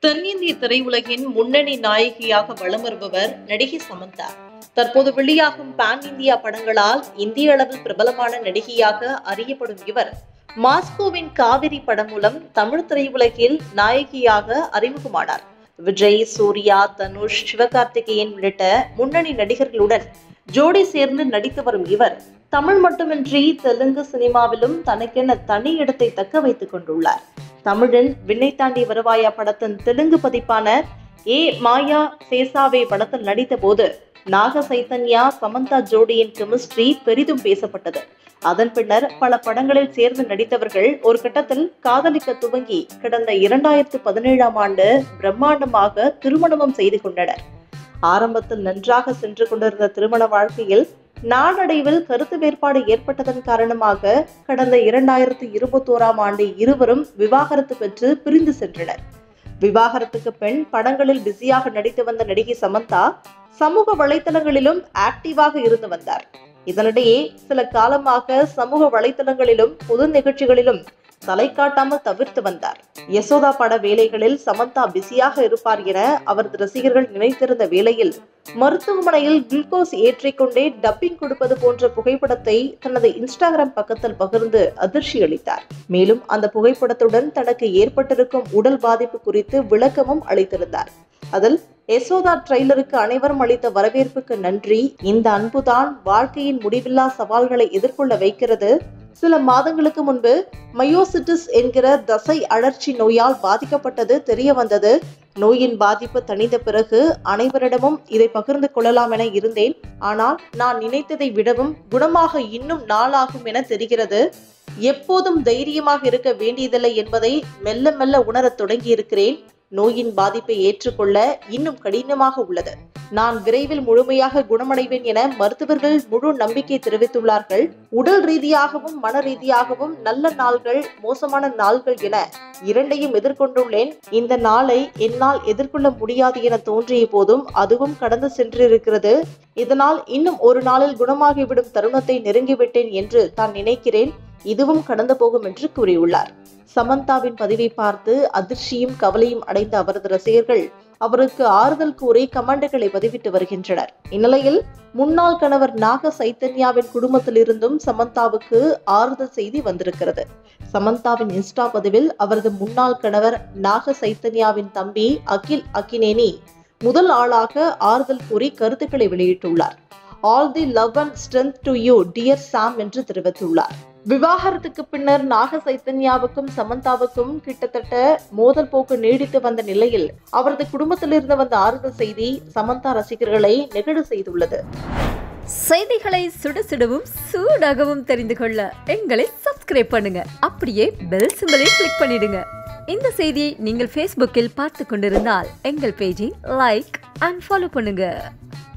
தென்னிந்திய திரையுலகின் முன்னணி நாயகியாக வலம் வருபவர் நடிகை சமந்தா தற்போது வெளியாகும் பான் இந்தியா படங்களால் இந்திய அளவில் பிரபலமான நடிகையாக அறியப்படும் இவர் மாஸ்கோவின் காவிரி படம் மூலம் தமிழ் திரையுலகில் நாயகியாக அறிமுகமானார் விஜய் சூர்யா தனுஷ் சிவகார்த்திகேயன் உள்ளிட்ட முன்னணி நடிகர்களுடன் ஜோடி சேர்ந்து நடித்து வரும் இவர் தமிழ் மட்டுமின்றி தெலுங்கு சினிமாவிலும் தனக்கென தனி இடத்தை தக்க வைத்துக் கொண்டுள்ளார் தமிழில் விண்ணை தாண்டி வருவாயா படத்தின் தெலுங்கு பதிப்பான ஏ மாயா சேசாவே படத்தில் நடித்த போது நாக சைத்தன்யா சமந்தா ஜோடியின் கெமிஸ்ட்ரி பெரிதும் பேசப்பட்டது அதன் பின்னர் பல படங்களில் சேர்ந்து நடித்தவர்கள் ஒரு கட்டத்தில் காதலிக்க துவங்கி கடந்த இரண்டாயிரத்து பதினேழாம் ஆண்டு பிரம்மாண்டமாக திருமணமும் செய்து கொண்டனர் ஆரம்பத்தில் நன்றாக சென்று கொண்டிருந்த திருமண வாழ்க்கையில் நாளடைவில் கருத்து வேறுபாடு ஏற்பட்டதன் காரணமாக கடந்த இரண்டாயிரத்தி இருபத்தோராம் ஆண்டு இருவரும் விவாகரத்து பெற்று பிரிந்து சென்றனர் விவாகரத்துக்கு பெண் படங்களில் பிஸியாக நடித்து வந்த நடிகை சமந்தா சமூக வலைத்தளங்களிலும் ஆக்டிவாக இருந்து வந்தார் இதனிடையே சில காலமாக சமூக வலைத்தளங்களிலும் பொது நிகழ்ச்சிகளிலும் தலை காட்டாமல் தவிர்த்து வந்தார் யசோதா பட வேலைகளில் சமந்தா பிஸியாக இருப்பார் என அவரது ரசிகர்கள் நினைத்திருந்த வேளையில் மருத்துவமனையில் குளுக்கோஸ் ஏற்றிக்கொண்டே டப்பிங் கொடுப்பது போன்ற புகைப்படத்தை தனது இன்ஸ்டாகிராம் பக்கத்தில் பகிர்ந்து அதிர்ச்சி அளித்தார் மேலும் அந்த புகைப்படத்துடன் தனக்கு ஏற்பட்டிருக்கும் உடல் பாதிப்பு குறித்து விளக்கமும் அளித்திருந்தார் அதில் யசோதா ட்ரெய்லருக்கு அனைவரும் அளித்த வரவேற்புக்கு நன்றி இந்த அன்புதான் வாழ்க்கையின் முடிவில்லா சவால்களை எதிர்கொள்ள வைக்கிறது சில மாதங்களுக்கு முன்பு மயோசிட்டிஸ் என்கிற தசை அழற்சி நோயால் பாதிக்கப்பட்டது தெரிய வந்தது நோயின் பாதிப்பு தணிந்த பிறகு அனைவரிடமும் இதை பகிர்ந்து கொள்ளலாம் என இருந்தேன் ஆனால் நான் நினைத்ததை விடவும் குணமாக இன்னும் நாளாகும் என தெரிகிறது எப்போதும் தைரியமாக இருக்க வேண்டியதில்லை என்பதை மெல்ல மெல்ல உணரத் தொடங்கியிருக்கிறேன் நோயின் பாதிப்பை ஏற்றுக்கொள்ள இன்னும் கடினமாக உள்ளது நான் விரைவில் முழுமையாக குணமடைவேன் என மருத்துவர்கள் முழு நம்பிக்கை தெரிவித்துள்ளார்கள் உடல் ரீதியாகவும் மன ரீதியாகவும் நல்ல நாள்கள் மோசமான நாள்கள் என இரண்டையும் எதிர்கொண்டுள்ளேன் இந்த நாளை என்னால் எதிர்கொள்ள முடியாது என தோன்றிய போதும் அதுவும் கடந்து சென்றிருக்கிறது இதனால் இன்னும் ஒரு நாளில் குணமாகிவிடும் தருணத்தை நெருங்கிவிட்டேன் என்று தான் நினைக்கிறேன் இதுவும் கடந்து போகும் என்று கூறியுள்ளார் சமந்தாவின் பதிவை பார்த்து அதிர்ச்சியும் கவலையும் அடைந்த அவரது ரசிகர்கள் அவருக்கு ஆறுதல் கூறி கமெண்டுகளை பதிவிட்டு வருகின்றனர் இந்நிலையில் முன்னாள் கணவர் நாக சைத்தன்யாவின் குடும்பத்திலிருந்தும் சமந்தாவுக்கு ஆறுதல் செய்தி வந்திருக்கிறது சமந்தாவின் இன்ஸ்டா பதிவில் அவரது முன்னாள் கணவர் நாக சைத்தன்யாவின் தம்பி அகில் அகினேனி முதல் ஆளாக ஆறுதல் கூறி கருத்துக்களை வெளியிட்டுள்ளார் all the love and strength to you dear Sam என்று தெரிவித்துள்ளார் விவாகரத்துக்கு பின்னர் நாக சைத்தன்யாவுக்கும் சமந்தாவுக்கும் கிட்டத்தட்ட மோதல் போக்கு நீடித்து வந்த நிலையில் அவரது குடும்பத்திலிருந்து வந்த ஆறுதல் செய்தி சமந்தா ரசிகர்களை நெகிழ செய்துள்ளது செய்திகளை சுட சுடவும் சூடாகவும் தெரிந்து கொள்ள எங்களை சப்ஸ்கிரைப் பண்ணுங்க அப்படியே பெல் சிம்பலை கிளிக் பண்ணிடுங்க இந்த செய்தியை நீங்கள் ஃபேஸ்புக்கில் பார்த்து கொண்டிருந்தால் எங்கள் பேஜை லைக் அண்ட் ஃபாலோ பண்ணுங்க